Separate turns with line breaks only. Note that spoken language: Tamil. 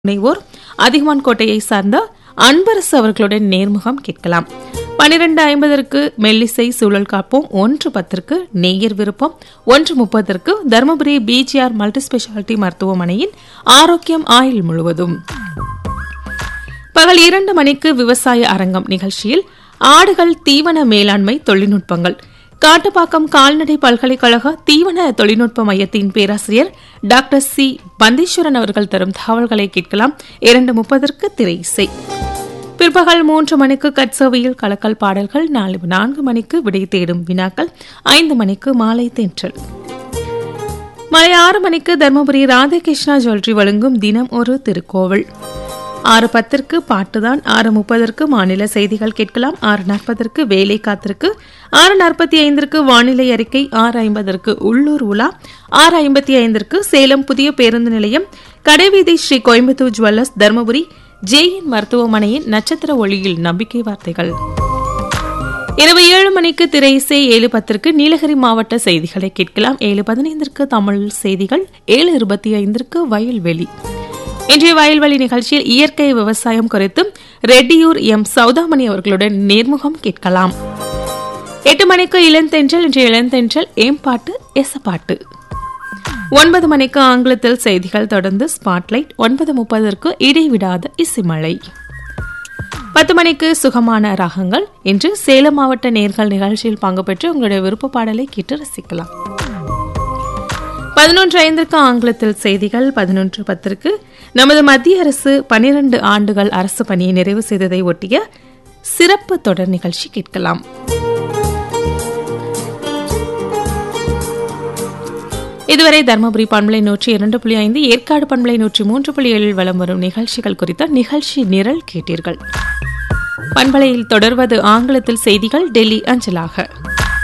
முனைவோர் அதிகமான் கோட்டையை சார்ந்த அன்பரசு அவர்களுடன் நேர்முகம் கேட்கலாம் பனிரெண்டு ஐம்பதற்கு மெல்லிசை சூழல் காப்போம் ஒன்று பத்திற்கு நேயர் விருப்பம் ஒன்று முப்பதற்கு தருமபுரி பிஜிஆர் மல்டி ஸ்பெஷாலிட்டி மருத்துவமனையின் ஆரோக்கியம் ஆயுள் முழுவதும் பகல் இரண்டு மணிக்கு விவசாய அரங்கம் நிகழ்ச்சியில் ஆடுகள் தீவன மேலாண்மை தொழில்நுட்பங்கள் காட்டுப்பாக்கம் கால்நடை பல்கலைக்கழக தீவன தொழில்நுட்ப மையத்தின் பேராசிரியர் டாக்டர் சி பந்தீஸ்வரன் அவர்கள் தரும் தகவல்களை கேட்கலாம் இரண்டு முப்பதற்கு திரை இசை பிற்பகல் மூன்று மணிக்கு கட்சவையில் கலக்கல் பாடல்கள் நாலு நான்கு மணிக்கு விடை தேடும் வினாக்கள் ஐந்து மணிக்கு மாலை தென்றல் மாலை ஆறு மணிக்கு தர்மபுரி ராதாகிருஷ்ணா ஜுவல்லரி வழங்கும் தினம் ஒரு திருக்கோவில் ஆறு பத்திற்கு பாட்டுதான் ஆறு முப்பதற்கு மாநில செய்திகள் கேட்கலாம் ஆறு நாற்பதற்கு வேலை காத்திருக்கு ஆறு நாற்பத்தி ஐந்திற்கு வானிலை அறிக்கை ஆறு ஐம்பதற்கு உள்ளூர் உலா ஆறு ஐம்பத்தி ஐந்திற்கு சேலம் புதிய பேருந்து நிலையம் கடைவீதி ஸ்ரீ கோயம்புத்தூர் ஜுவல்லர்ஸ் தர்மபுரி ஜேஎன் மருத்துவமனையின் நட்சத்திர ஒளியில் நம்பிக்கை வார்த்தைகள் இரவு ஏழு மணிக்கு திரை இசை ஏழு பத்திற்கு நீலகிரி மாவட்ட செய்திகளை கேட்கலாம் ஏழு பதினைந்திற்கு தமிழ் செய்திகள் ஏழு இருபத்தி ஐந்திற்கு வயல்வெளி இன்றைய வயல்வெளி நிகழ்ச்சியில் இயற்கை விவசாயம் குறித்து ரெட்டியூர் எம் சௌதாமணி அவர்களுடன் நேர்முகம் கேட்கலாம் எட்டு மணிக்கு இளந்தென்றல் இன்றைய இளந்தென்றல் ஏம்பாட்டு எசப்பாட்டு ஒன்பது மணிக்கு ஆங்கிலத்தில் செய்திகள் தொடர்ந்து ஸ்பாட்லைட் ஒன்பது முப்பதற்கு இடைவிடாத இசைமழை பத்து மணிக்கு சுகமான ராகங்கள் இன்று சேலம் மாவட்ட நேர்கள் நிகழ்ச்சியில் பங்கு பெற்று உங்களுடைய விருப்ப பாடலை கேட்டு ரசிக்கலாம் பதினொன்று ஐந்திற்கு ஆங்கிலத்தில் செய்திகள் பதினொன்று பத்திற்கு நமது மத்திய அரசு பனிரண்டு ஆண்டுகள் அரசு பணியை நிறைவு செய்ததை ஒட்டிய சிறப்பு தொடர் நிகழ்ச்சி கேட்கலாம் இதுவரை தருமபுரி பண்பலை நூற்றி இரண்டு புள்ளி ஐந்து ஏற்காடு பண்பலை நூற்றி மூன்று புள்ளி ஏழில் வலம் வரும் நிகழ்ச்சிகள் குறித்த நிகழ்ச்சி நிரல் கேட்டீர்கள் பண்பலையில் தொடர்வது ஆங்கிலத்தில் செய்திகள் டெல்லி அஞ்சலாக